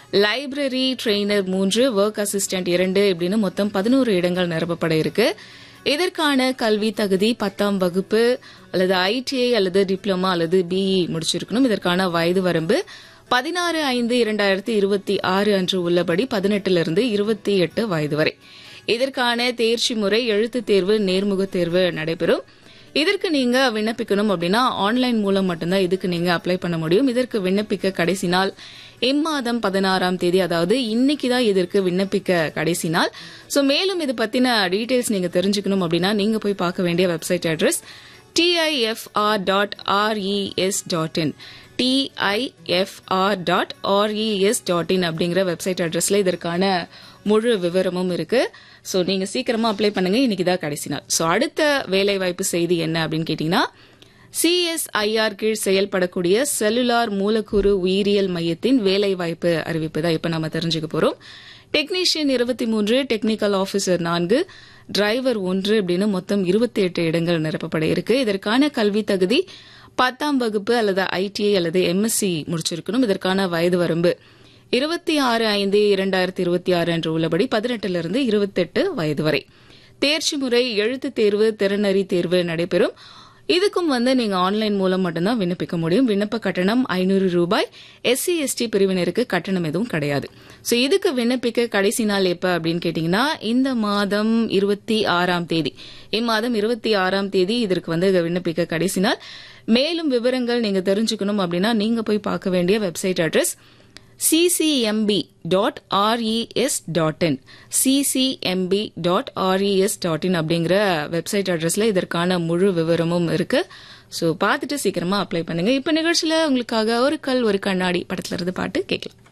library trainer மூன்று work assistant இரண்டு இப்படின்னு மொத்தம் பதினோரு இடங்கள் நிரப்பப்பட இருக்கு இதற்கான கல்வி தகுதி பத்தாம் வகுப்பு அல்லது ஐடிஐ அல்லது டிப்ளமா அல்லது பிஇ முடிச்சிருக்கணும் இதற்கான வயது வரம்பு பதினாறு ஐந்து இரண்டாயிரத்தி இருபத்தி ஆறு அன்று உள்ளபடி பதினெட்டிலிருந்து இருபத்தி எட்டு வயது வரை இதற்கான தேர்ச்சி முறை எழுத்துத் தேர்வு நேர்முகத் தேர்வு நடைபெறும் இதற்கு நீங்க விண்ணப்பிக்கணும் அப்படின்னா ஆன்லைன் மூலம் மட்டும்தான் இதுக்கு நீங்க அப்ளை பண்ண முடியும் இதற்கு விண்ணப்பிக்க கடைசி நாள் இம்மாதம் பதினாறாம் தேதி அதாவது இன்னைக்கு தான் இதற்கு விண்ணப்பிக்க கடைசி நாள் ஸோ மேலும் இது பத்தின டீடைல்ஸ் நீங்க தெரிஞ்சுக்கணும் அப்படின்னா நீங்க போய் பார்க்க வேண்டிய website address TIFR dot RES dot in TIFR dot RES dot in அப்படிங்கிற வெப்சைட் அட்ரஸ்ல இதற்கான முழு விவரமும் இருக்கு ஸோ நீங்க சீக்கிரமா அப்ளை பண்ணுங்க இன்னைக்கு தான் கடைசி நாள் ஸோ அடுத்த வேலைவாய்ப்பு செய்தி என்ன அப்படின்னு கேட்டீங்கன்னா சிஎஸ்ஐஆர் கீழ் செயல்படக்கூடிய செல்லுலார் மூலக்கூறு உயிரியல் மையத்தின் வேலைவாய்ப்பு அறிவிப்பு தான் இப்ப நம்ம தெரிஞ்சுக்க போறோம் டெக்னீஷியன் இருபத்தி மூன்று டெக்னிக்கல் ஆபீசர் நான்கு டிரைவர் ஒன்று அப்படின்னு மொத்தம் இருபத்தி எட்டு இடங்கள் நிரப்பப்பட இருக்கு இதற்கான கல்வி தகுதி பத்தாம் வகுப்பு அல்லது ஐடிஐ அல்லது எம்எஸ்சி முடிச்சிருக்கணும் இதற்கான வயது வரம்பு இருபத்தி ஆறு ஐந்து இரண்டாயிரத்தி இருபத்தி ஆறு அன்று உள்ளபடி பதினெட்டிலிருந்து இருபத்தெட்டு வயது வரை தேர்ச்சி முறை எழுத்துத் தேர்வு திறனறி தேர்வு நடைபெறும் இதுக்கும் வந்து நீங்க ஆன்லைன் மூலம் மட்டும்தான் விண்ணப்பிக்க முடியும் விண்ணப்ப கட்டணம் ஐநூறு ரூபாய் எஸ்சி எஸ்டி பிரிவினருக்கு கட்டணம் எதுவும் கிடையாது சோ இதுக்கு விண்ணப்பிக்க கடைசி நாள் எப்ப அப்படின்னு கேட்டீங்கன்னா இந்த மாதம் இருபத்தி ஆறாம் தேதி இம்மாதம் இருபத்தி ஆறாம் தேதி இதற்கு வந்து விண்ணப்பிக்க கடைசி நாள் மேலும் விவரங்கள் நீங்க தெரிஞ்சுக்கணும் அப்படின்னா நீங்க போய் பார்க்க வேண்டிய website address CCMB dot RES dot in CCMB dot RES dot in அப்படிங்கிற வெப்சைட் அட்ரஸ்ல இதற்கான முழு விவரமும் இருக்கு ஸோ பார்த்துட்டு சீக்கிரமா அப்ளை பண்ணுங்க இப்ப நிகழ்ச்சியில உங்களுக்காக ஒரு கல் ஒரு கண்ணாடி படத்துல இருந்து பாட்டு கேட்கலாம்